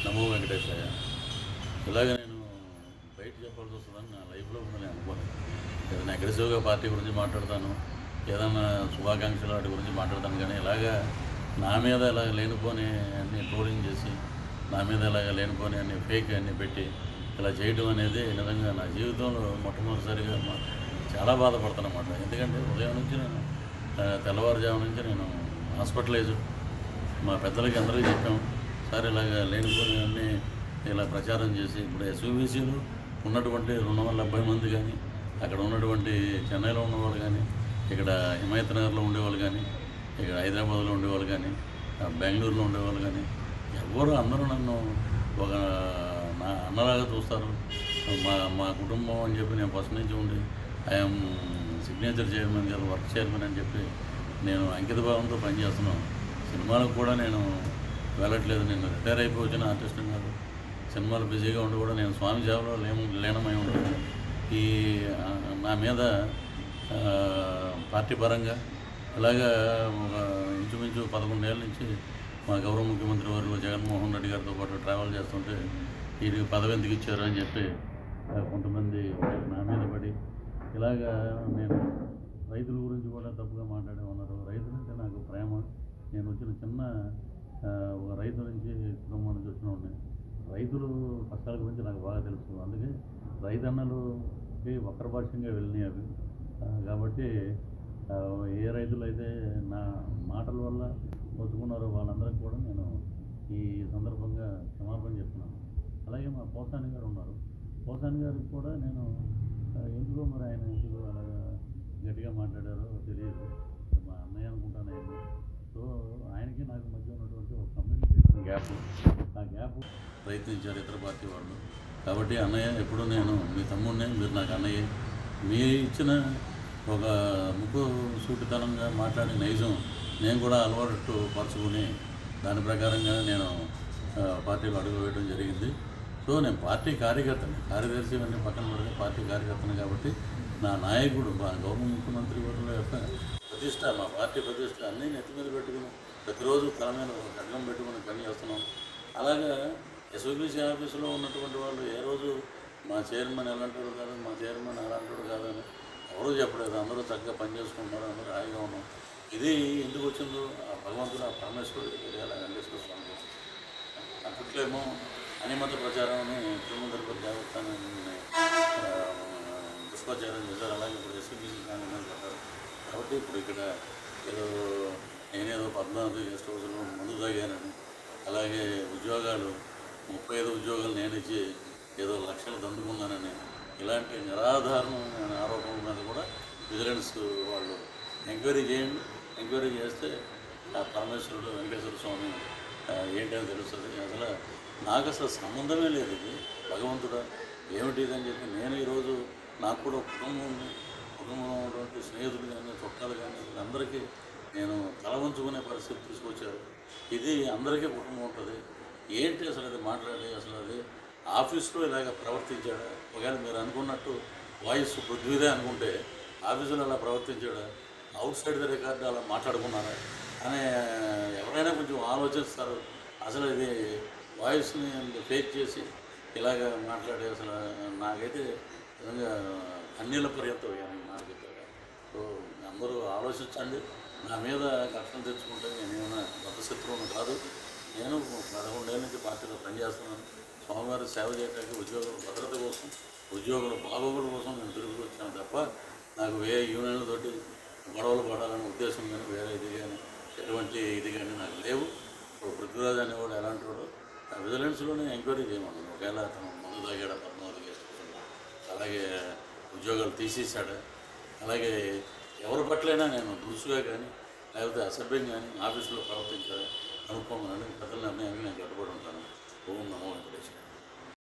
నమో వెంకటేశయ్య ఇలాగ నేను బయట చెప్పాల్సి వస్తుందని నా లైఫ్లో కూడా నేను అనుకోలేదు ఏదైనా అగ్రెసివ్గా పార్టీ గురించి మాట్లాడతాను ఏదైనా శుభాకాంక్షలు వాటి గురించి మాట్లాడతాను కానీ ఇలాగా నా మీద ఇలాగ లేనిపోని అన్ని ట్రోలింగ్ చేసి నా మీద ఇలాగ లేనిపోని అన్ని ఫేక్ అన్ని పెట్టి ఇలా చేయడం అనేది నిజంగా నా జీవితంలో మొట్టమొదటిసారిగా మా- చాలా బాధపడుతున్నమాట ఎందుకంటే ఉదయం నుంచి నేను ఆ, తెల్లవారుజాము నుంచి నేను హాస్పిటలైజ్ మా పెద్దలకి అందరికీ చెప్పాం సార్ ఇలాగ లేనిపోని అన్నీ ఇలా ప్రచారం చేసి ఇప్పుడు ఎస్యూబీసీలు ఉన్నటువంటి రెండు వందల డెబ్బై మంది కానీ అక్కడ ఉన్నటువంటి చెన్నైలో ఉన్నవాళ్ళు కానీ ఇక్కడ హిమాయత్ నగర్లో ఉండేవాళ్ళు కానీ ఇక్కడ హైదరాబాద్లో ఉండేవాళ్ళు కానీ ఆ, బెంగళూరులో ఉండేవాళ్ళు కానీ ఎవరు అందరూ నన్ను ఒక నా అన్నలాగా చూస్తారు మా మా కుటుంబం అని చెప్పి నేను ఫస్ట్ నుంచి ఉండి ఐఎమ్ సిగ్నేచర్ చైర్మన్ గారు వర్క్ చైర్మన్ అని చెప్పి నేను అంకిత భావంతో పనిచేస్తున్నాను సినిమాలకు కూడా నేను వెళ్ళట్లేదు నేను రిటైర్ అయిపోయి వచ్చిన ఆర్టిస్ట్ కాదు సినిమాలు బిజీగా ఉండి కూడా నేను స్వామి సేవలో లేము లీనమై ఉంటాను ఈ ఆ, నా మీద ఆ, పార్టీ పరంగా ఇలాగా ఒక ఇంచుమించు పదకొండేళ్ళ నుంచి మా గౌరవ ముఖ్యమంత్రి వారు జగన్మోహన్ రెడ్డి గారితో పాటు ట్రావెల్ చేస్తుంటే వీరికి పదవి ఎందుకు ఇచ్చారు అని చెప్పి ఆ, కొంతమంది నా మీద పడి ఇలాగా నేను రైతుల గురించి కూడా తప్పుగా మాట్లాడే ఉన్నారు రైతులంటే నాకు ప్రేమ నేను వచ్చిన చిన్న ఆ, ఒక రైతు నుంచి కుటుంబం నుంచి వచ్చిన వాడిని. రైతులు కష్టాల గురించి నాకు బాగా తెలుసు అందుకే రైతన్నలుకి వక్ర భాష్యంగా వెళ్ళినాయి అవి ఆ, కాబట్టి ఆ, ఏ రైతులు అయితే నా మాటల వల్ల ఒత్తుకున్నారో వాళ్ళందరికీ కూడా నేను ఈ సందర్భంగా క్షమాపణ చెప్తున్నాను అలాగే మా పోసాని గారు ఉన్నారు పోసాని గారికి కూడా నేను ఆ, ఎందుకో మరి ఆయన ఎందుకు అలాగా గట్టిగా మాట్లాడారో తెలియదు మా అన్నయ్య అనుకుంటాను ఆయన సో ఆయనకి నాకు మధ్య ఉన్నటువంటి ఒక కమ్యూనికేషన్ గ్యాప్ ఆ గ్యాప్ ప్రయత్నించారు ఇతర పార్టీ వాళ్ళు కాబట్టి అన్నయ్య ఎప్పుడు నేను మీ తమ్ముడినే మీరు నాకు అన్నయ్య మీ ఇచ్చిన ఒక ముక్కు సూటితనంగా మాట్లాడే నైజం నేను కూడా అలవాటు పరుచుకుని దాని ప్రకారంగా నేను ఆ, పార్టీలో అడుగు వేయడం జరిగింది సో నేను పార్టీ కార్యకర్తని కార్యదర్శి అన్ని పక్కన పెడితే పార్టీ కార్యకర్తని కాబట్టి నా నాయకుడు మా గౌరవ ముఖ్యమంత్రి వర్యుల యొక్క ప్రతిష్ట మా పార్టీ ప్రతిష్ట అన్నీ నెత్తి మీద పెట్టుకుని ప్రతిరోజు తల మీద ఒక ఖడ్గం పెట్టుకుని పని చేస్తున్నాం అలాగా ఎస్ఓబీసీ ఆఫీసులో ఉన్నటువంటి వాళ్ళు ఏ రోజు మా చైర్మన్ ఎలాంటివాడు కాదు మా చైర్మన్ అలాంటివాడు కాదు అని ఎవరూ చెప్పలేదు అందరూ చక్కగా పని చేసుకుంటున్నారు అందరూ హాయిగా ఉన్నాం ఇది ఎందుకు వచ్చిందో ఆ భగవంతుడు ఆ పరమేశ్వరుడికి తెలియాలి వెంకటేశ్వర స్వామి అప్పట్లేమో అనిమత ప్రచారం అని తిరుమల తిరుపతి దేవస్థానాన్ని ఆ, దుష్ప్రచారం చేశారు అలాగే ఇప్పుడు ఎస్పీసీ కాంగ్రెస్ పెట్టారు కాబట్టి ఇప్పుడు ఇక్కడ ఏదో నేనేదో పద్నాలుగు గెస్ట్ హౌస్లో ముందు తాగానని అలాగే ఉద్యోగాలు ముప్పై ఐదు ఉద్యోగాలు నేను ఇచ్చి ఏదో లక్షలు దండుకున్నానని ఇలాంటి నిరాధారణమైన ఆరోపణల మీద కూడా విజిలెన్స్ వాళ్ళు ఎంక్వైరీ చేయండి ఎంక్వైరీ చేస్తే ఆ పరమేశ్వరుడు వెంకటేశ్వర స్వామి ఆ, ఏంటని తెలుస్తుంది అసలు నాకు అసలు సంబంధమే లేదు ఇది భగవంతుడా ఏమిటి ఇది అని చెప్పి నేను ఈరోజు నాకు కూడా ఒక కుటుంబం ఉంది కుటుంబంలో ఉన్నటువంటి స్నేహితులు కానీ చుట్టాలు కానీ వీళ్ళందరికీ నేను తల వంచుకునే పరిస్థితి తీసుకొచ్చారు ఇది అందరికీ కుటుంబం ఉంటుంది ఏంటి అసలు అది మాట్లాడి అసలు అది ఆఫీస్లో ఇలాగ ప్రవర్తించాడా ఒకవేళ మీరు అనుకున్నట్టు వాయిస్ పృథ్వీదే అనుకుంటే ఆఫీసులో అలా ప్రవర్తించాడా అవుట్ సైడ్ ద రికార్డు అలా మాట్లాడుకున్నారా అనే ఎవరైనా కొంచెం ఆలోచిస్తారు అసలు ఇది వాయిస్ని ఫేక్ చేసి ఇలాగ మాట్లాడి అసలు నాకైతే నిజంగా కన్నీళ్ళ పర్యంతం అయ్యాను నాకైతే సో అందరూ ఆలోచించండి నా మీద కష్టం తెచ్చుకుంటే నేను ఏమైనా గొప్ప శత్రువును కాదు నేను పదకొండేళ్ళ నుంచి పార్టీలో పనిచేస్తున్నాను స్వామివారి సేవ చేయడానికి ఉద్యోగుల భద్రత కోసం ఉద్యోగుల బాగోగుల కోసం నేను తిరుగుతూ వచ్చాను తప్ప నాకు వేరే యూనియన్లతోటి గొడవలు పడాలనే ఉద్దేశం కానీ వేరే ఇది కానీ ఎటువంటి ఇది కానీ నాకు లేవు ఇప్పుడు పృథ్వీరాజ్ అనేవాడు ఎలాంటి వాడు ఆ విజిలెన్స్లోనే ఎంక్వైరీ చేయమన్నాను ఒకవేళ అతను మందు తాగాడా పద్మావతి చేసుకుంటున్నాడు అలాగే ఉద్యోగాలు తీసేశాడా అలాగే ఎవరి పట్లైనా నేను దురుసుగా కానీ లేకపోతే అసభ్యం కానీ ఆఫీసులో ప్రవర్తించాలి అనుకోమని పెద్దల నిర్ణయానికి నేను కట్టుబడి ఉంటాను ఓం నమో వెంకటేశ్వర